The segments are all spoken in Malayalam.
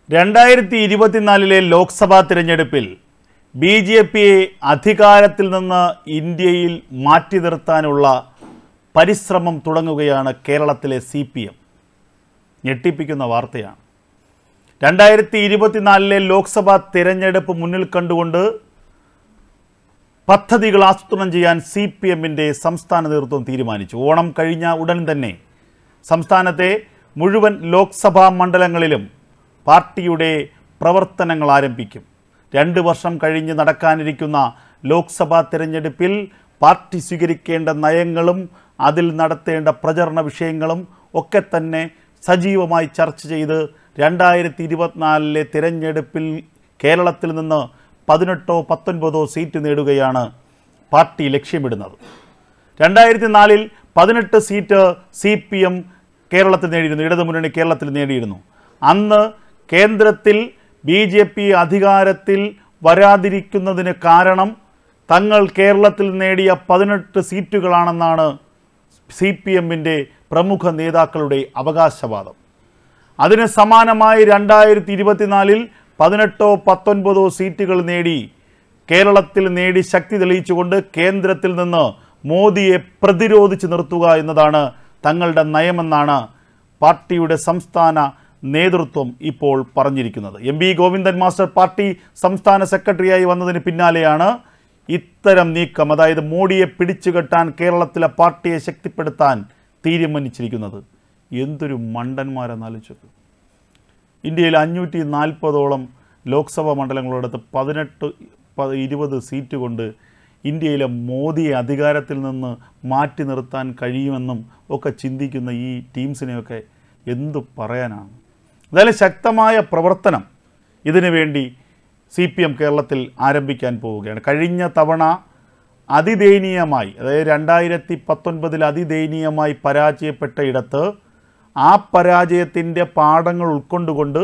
രണ്ടായിരത്തി ഇരുപത്തിനാലിലെ ലോക്സഭാ തിരഞ്ഞെടുപ്പിൽ ബി ജെ പിയെ അധികാരത്തിൽ നിന്ന് ഇന്ത്യയിൽ മാറ്റി നിർത്താനുള്ള പരിശ്രമം തുടങ്ങുകയാണ് കേരളത്തിലെ സി പി എം ഞെട്ടിപ്പിക്കുന്ന വാർത്തയാണ് രണ്ടായിരത്തി ഇരുപത്തിനാലിലെ ലോക്സഭാ തിരഞ്ഞെടുപ്പ് മുന്നിൽ കണ്ടുകൊണ്ട് പദ്ധതികൾ ആസൂത്രണം ചെയ്യാൻ സി പി എമ്മിൻ്റെ സംസ്ഥാന നേതൃത്വം തീരുമാനിച്ചു ഓണം കഴിഞ്ഞ ഉടൻ തന്നെ സംസ്ഥാനത്തെ മുഴുവൻ ലോക്സഭാ മണ്ഡലങ്ങളിലും പാർട്ടിയുടെ പ്രവർത്തനങ്ങൾ ആരംഭിക്കും രണ്ട് വർഷം കഴിഞ്ഞ് നടക്കാനിരിക്കുന്ന ലോക്സഭാ തിരഞ്ഞെടുപ്പിൽ പാർട്ടി സ്വീകരിക്കേണ്ട നയങ്ങളും അതിൽ നടത്തേണ്ട പ്രചരണ വിഷയങ്ങളും ഒക്കെ തന്നെ സജീവമായി ചർച്ച ചെയ്ത് രണ്ടായിരത്തി ഇരുപത്തിനാലിലെ തിരഞ്ഞെടുപ്പിൽ കേരളത്തിൽ നിന്ന് പതിനെട്ടോ പത്തൊൻപതോ സീറ്റ് നേടുകയാണ് പാർട്ടി ലക്ഷ്യമിടുന്നത് രണ്ടായിരത്തി നാലിൽ പതിനെട്ട് സീറ്റ് സി പി എം കേരളത്തിൽ നേടിയിരുന്നു ഇടതുമുന്നണി കേരളത്തിൽ നേടിയിരുന്നു അന്ന് കേന്ദ്രത്തിൽ ബി ജെ പി അധികാരത്തിൽ വരാതിരിക്കുന്നതിന് കാരണം തങ്ങൾ കേരളത്തിൽ നേടിയ പതിനെട്ട് സീറ്റുകളാണെന്നാണ് സി പി എമ്മിൻ്റെ പ്രമുഖ നേതാക്കളുടെ അവകാശവാദം അതിന് സമാനമായി രണ്ടായിരത്തി ഇരുപത്തിനാലിൽ പതിനെട്ടോ പത്തൊൻപതോ സീറ്റുകൾ നേടി കേരളത്തിൽ നേടി ശക്തി തെളിയിച്ചുകൊണ്ട് കേന്ദ്രത്തിൽ നിന്ന് മോദിയെ പ്രതിരോധിച്ച് നിർത്തുക എന്നതാണ് തങ്ങളുടെ നയമെന്നാണ് പാർട്ടിയുടെ സംസ്ഥാന നേതൃത്വം ഇപ്പോൾ പറഞ്ഞിരിക്കുന്നത് M V Govindan master party സംസ്ഥാന സെക്രട്ടറിയായി വന്നതിന് പിന്നാലെയാണ് ഇത്തരം നീക്കം അതായത് മോഡിയെ പിടിച്ചുകെട്ടാൻ കേരളത്തിലെ പാർട്ടിയെ ശക്തിപ്പെടുത്താൻ തീരുമാനിച്ചിരിക്കുന്നത് എന്തൊരു മണ്ടന്മാരെന്നാലോചിച്ചു ഇന്ത്യയിൽ അഞ്ഞൂറ്റി നാൽപ്പതോളം ലോക്സഭാ മണ്ഡലങ്ങളോടത്ത് പതിനെട്ട് പ- ഇരുപത് സീറ്റ് കൊണ്ട് ഇന്ത്യയിലെ മോദിയെ അധികാരത്തിൽ നിന്ന് മാറ്റി നിർത്താൻ കഴിയുമെന്നും ഒക്കെ ചിന്തിക്കുന്ന ഈ ടീംസിനെയൊക്കെ എന്തു പറയാനാണ് എന്തായാലും ശക്തമായ പ്രവർത്തനം ഇതിനു വേണ്ടി സി പി എം കേരളത്തിൽ ആരംഭിക്കാൻ പോവുകയാണ് കഴിഞ്ഞ തവണ അതിദയനീയമായി അതായത് രണ്ടായിരത്തി പത്തൊൻപതിൽ അതിദയനീയമായി പരാജയപ്പെട്ട ഇടത്ത് ആ പരാജയത്തിൻ്റെ പാഠങ്ങൾ ഉൾക്കൊണ്ടുകൊണ്ട്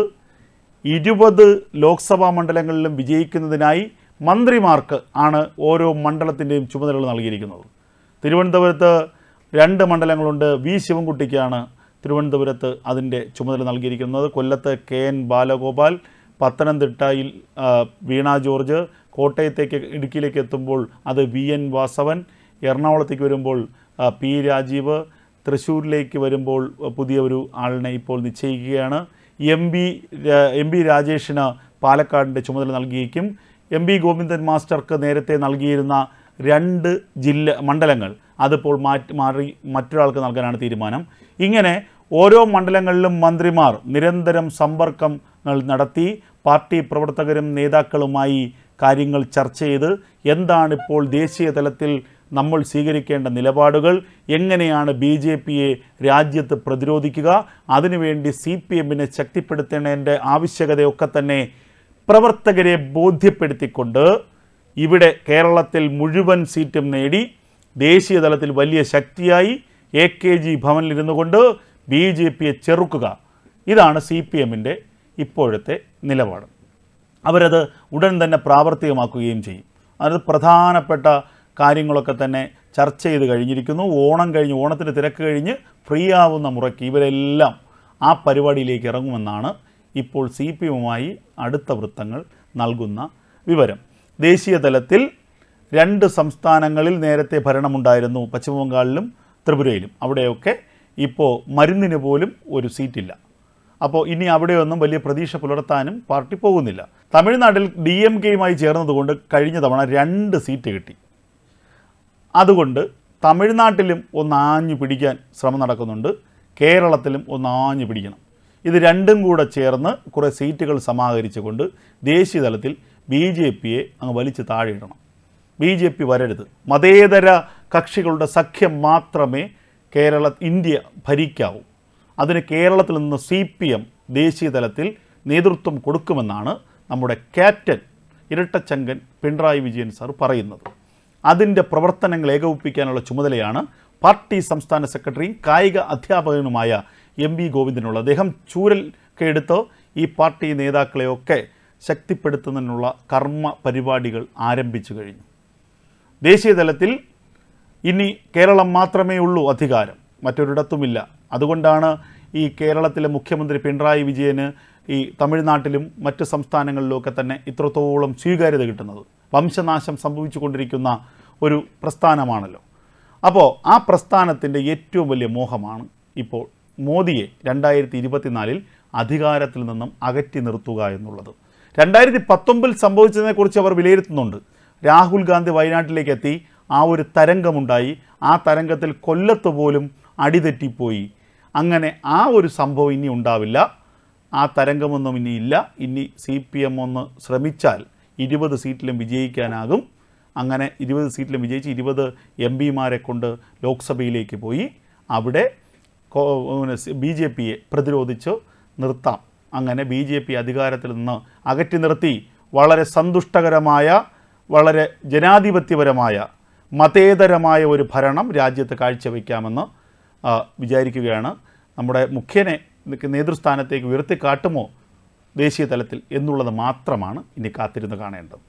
ഇരുപത് ലോക്സഭാ മണ്ഡലങ്ങളിലും വിജയിക്കുന്നതിനായി മന്ത്രിമാർക്ക് ആണ് ഓരോ മണ്ഡലത്തിൻ്റെയും ചുമതലകൾ നൽകിയിരിക്കുന്നത് തിരുവനന്തപുരത്ത് രണ്ട് മണ്ഡലങ്ങളുണ്ട് വി ശിവൻകുട്ടിക്കാണ് തിരുവനന്തപുരത്ത് അതിൻ്റെ ചുമതല നൽകിയിരിക്കുന്നത് കൊല്ലത്ത് കെ എൻ ബാലഗോപാൽ പത്തനംതിട്ടയിൽ ആ, വീണ ജോർജ് കോട്ടയത്തേക്ക് ഇടുക്കിയിലേക്ക് എത്തുമ്പോൾ അത് വി എൻ വാസവൻ എറണാകുളത്തേക്ക് വരുമ്പോൾ ആ, പി രാജീവ് തൃശ്ശൂരിലേക്ക് വരുമ്പോൾ പുതിയ ഒരു ആളിനെ ഇപ്പോൾ നിശ്ചയിക്കുകയാണ് എം ബി എം ബി രാജേഷിന് പാലക്കാടിൻ്റെ ചുമതല നൽകിയേക്കും എം ബി ഗോവിന്ദൻ മാസ്റ്റർക്ക് നേരത്തെ നൽകിയിരുന്ന രണ്ട് ജില്ല മണ്ഡലങ്ങൾ അതിപ്പോൾ മാറ്റി മാറി മറ്റൊരാൾക്ക് നൽകാനാണ് തീരുമാനം ഇങ്ങനെ ഓരോ മണ്ഡലങ്ങളിലും മന്ത്രിമാർ നിരന്തരം സമ്പർക്കങ്ങൾ നടത്തി പാർട്ടി പ്രവർത്തകരും നേതാക്കളുമായി കാര്യങ്ങൾ ചർച്ച ചെയ്ത് എന്താണിപ്പോൾ ദേശീയ തലത്തിൽ നമ്മൾ സ്വീകരിക്കേണ്ട നിലപാടുകൾ എങ്ങനെയാണ് ബി ജെ പിയെ രാജ്യത്ത് പ്രതിരോധിക്കുക അതിനുവേണ്ടി സി പി എമ്മിനെ ശക്തിപ്പെടുത്തേണ്ടതിൻ്റെ ആവശ്യകതയൊക്കെ തന്നെ പ്രവർത്തകരെ ബോധ്യപ്പെടുത്തിക്കൊണ്ട് ഇവിടെ കേരളത്തിൽ മുഴുവൻ സീറ്റും നേടി ദേശീയ തലത്തിൽ വലിയ ശക്തിയായി എ കെ ജി ഭവനിലിരുന്നു കൊണ്ട് ബി ജെ പിയെ ചെറുക്കുക ഇതാണ് സി പി എമ്മിൻ്റെ ഇപ്പോഴത്തെ നിലപാട് അവരത് ഉടൻ തന്നെ പ്രാവർത്തികമാക്കുകയും ചെയ്യും അത് പ്രധാനപ്പെട്ട കാര്യങ്ങളൊക്കെ തന്നെ ചർച്ച ചെയ്ത് കഴിഞ്ഞിരിക്കുന്നു ഓണം കഴിഞ്ഞ് ഓണത്തിൻ്റെ തിരക്ക് കഴിഞ്ഞ് ഫ്രീ ആവുന്ന മുറയ്ക്ക് ഇവരെല്ലാം ആ പരിപാടിയിലേക്ക് ഇറങ്ങുമെന്നാണ് ഇപ്പോൾ സി പി എമ്മുമായി അടുത്ത വൃത്തങ്ങൾ നൽകുന്ന വിവരം ദേശീയ തലത്തിൽ രണ്ട് സംസ്ഥാനങ്ങളിൽ നേരത്തെ ഭരണമുണ്ടായിരുന്നു പശ്ചിമ ബംഗാളിലും ത്രിപുരയിലും അവിടെയൊക്കെ ഇപ്പോൾ മരുന്നിന് പോലും ഒരു സീറ്റില്ല അപ്പോൾ ഇനി അവിടെയൊന്നും വലിയ പ്രതീക്ഷ പുലർത്താനും പാർട്ടി പോകുന്നില്ല തമിഴ്നാട്ടിൽ ഡി എം കെയുമായി ചേർന്നതുകൊണ്ട് കഴിഞ്ഞ തവണ രണ്ട് സീറ്റ് കിട്ടി അതുകൊണ്ട് തമിഴ്നാട്ടിലും ഒന്ന് ആഞ്ഞു പിടിക്കാൻ ശ്രമം നടക്കുന്നുണ്ട് കേരളത്തിലും ഒന്ന് ആഞ്ഞു പിടിക്കണം ഇത് രണ്ടും കൂടെ ചേർന്ന് കുറേ സീറ്റുകൾ സമാഹരിച്ചുകൊണ്ട് ദേശീയ തലത്തിൽ ബി ജെ പിയെ അങ്ങ് വലിച്ച് താഴെയിടണം ബി ജെ പി വരരുത് മതേതര കക്ഷികളുടെ സഖ്യം മാത്രമേ കേരള ഇന്ത്യ ഭരിക്കാവൂ അതിന് കേരളത്തിൽ നിന്ന് സി പി എം ദേശീയ തലത്തിൽ നേതൃത്വം കൊടുക്കുമെന്നാണ് നമ്മുടെ ക്യാപ്റ്റൻ ഇരട്ടച്ചങ്കൻ പിണറായി വിജയൻ സാർ പറയുന്നത് അതിൻ്റെ പ്രവർത്തനങ്ങൾ ഏകോപിപ്പിക്കാനുള്ള ചുമതലയാണ് പാർട്ടി സംസ്ഥാന സെക്രട്ടറിയും കായിക അധ്യാപകനുമായ എം വി ഗോവിന്ദനുള്ള അദ്ദേഹം ചൂരൽ ഒക്കെ എടുത്ത് ഈ പാർട്ടി നേതാക്കളെയൊക്കെ ശക്തിപ്പെടുത്തുന്നതിനുള്ള കർമ്മ പരിപാടികൾ ആരംഭിച്ചു കഴിഞ്ഞു ദേശീയ തലത്തിൽ ഇനി കേരളം മാത്രമേ ഉള്ളൂ അധികാരം മറ്റൊരിടത്തുമില്ല അതുകൊണ്ടാണ് ഈ കേരളത്തിലെ മുഖ്യമന്ത്രി പിണറായി വിജയന് ഈ തമിഴ്നാട്ടിലും മറ്റ് സംസ്ഥാനങ്ങളിലുമൊക്കെ തന്നെ ഇത്രത്തോളം സ്വീകാര്യത കിട്ടുന്നത് വംശനാശം സംഭവിച്ചു കൊണ്ടിരിക്കുന്ന ഒരു പ്രസ്ഥാനമാണല്ലോ അപ്പോൾ ആ പ്രസ്ഥാനത്തിൻ്റെ ഏറ്റവും വലിയ മോഹമാണ് ഇപ്പോൾ മോദിയെ രണ്ടായിരത്തി ഇരുപത്തിനാലിൽ അധികാരത്തിൽ നിന്നും അകറ്റി നിർത്തുക എന്നുള്ളത് രണ്ടായിരത്തി പത്തൊമ്പതിൽ സംഭവിച്ചതിനെക്കുറിച്ച് അവർ വിലയിരുത്തുന്നുണ്ട് രാഹുൽ ഗാന്ധി വയനാട്ടിലേക്ക് എത്തി ആ ഒരു തരംഗമുണ്ടായി ആ തരംഗത്തിൽ കൊല്ലത്ത് പോലും അടിതെറ്റിപ്പോയി അങ്ങനെ ആ ഒരു സംഭവം ഇനി ഉണ്ടാവില്ല ആ തരംഗമൊന്നും ഇനി ഇല്ല ഇനി സി പി എം ഒന്ന് ശ്രമിച്ചാൽ ഇരുപത് സീറ്റിലും വിജയിക്കാനാകും അങ്ങനെ ഇരുപത് സീറ്റിലും വിജയിച്ച് ഇരുപത് എം പിമാരെ കൊണ്ട് ലോക്സഭയിലേക്ക് പോയി അവിടെ ബി ജെ പിയെ പ്രതിരോധിച്ച് നിർത്താം അങ്ങനെ ബി ജെ പി അധികാരത്തിൽ നിന്ന് അകറ്റി നിർത്തി വളരെ സന്തുഷ്ടകരമായ വളരെ ജനാധിപത്യപരമായ മതേതരമായ ഒരു ഭരണം രാജ്യത്ത് കാഴ്ചവെക്കാമെന്ന് ആ, വിചാരിക്കുകയാണ് നമ്മുടെ മുഖ്യനെ നേതൃസ്ഥാനത്തേക്ക് ഉയർത്തി കാട്ടുമോ ദേശീയ തലത്തിൽ എന്നുള്ളത് മാത്രമാണ് ഇനി കാത്തിരുന്ന് കാണേണ്ടത്